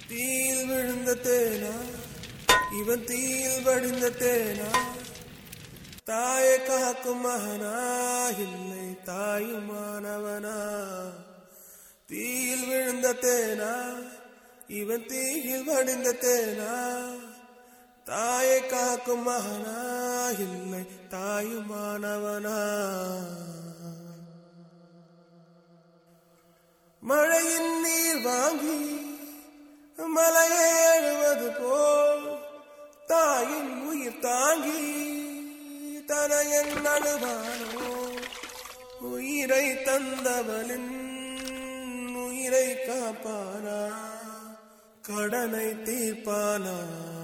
தீயில் விழுந்த தேனா இவன் தீயில் வடிந்த தேனா தாயை காக்கும் மகனா இல்லை தாயுமானவனா தீயில் விழுந்த தேனா இவன் தீயில் வடிந்த தேனா தாயை காக்கும் மகனா இல்லை தாயுமானவனா மழையின் நீர் வாங்கி மலையை எழுவது போல் தாயின் உயிர் தாங்கி தனையன் அழுவானோ உயிரை தந்தவனின் உயிரை காப்பானா கடனை தீர்ப்பானா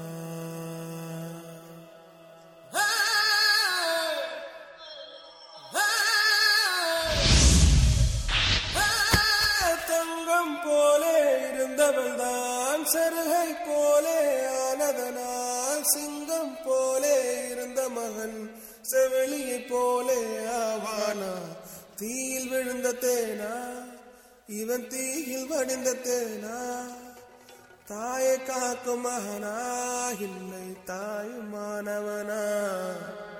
தங்கம் போலே இருந்தவள் தான் சருகை போலே ஆனதனால் சிங்கம் போலே இருந்த மகன் செவிலியை போலே ஆவானா தீயில் விழுந்த தேனா இவன் தீயில் வடிந்த தேனா தாயை காக்கும் மகனா இல்லை தாயுமானவனா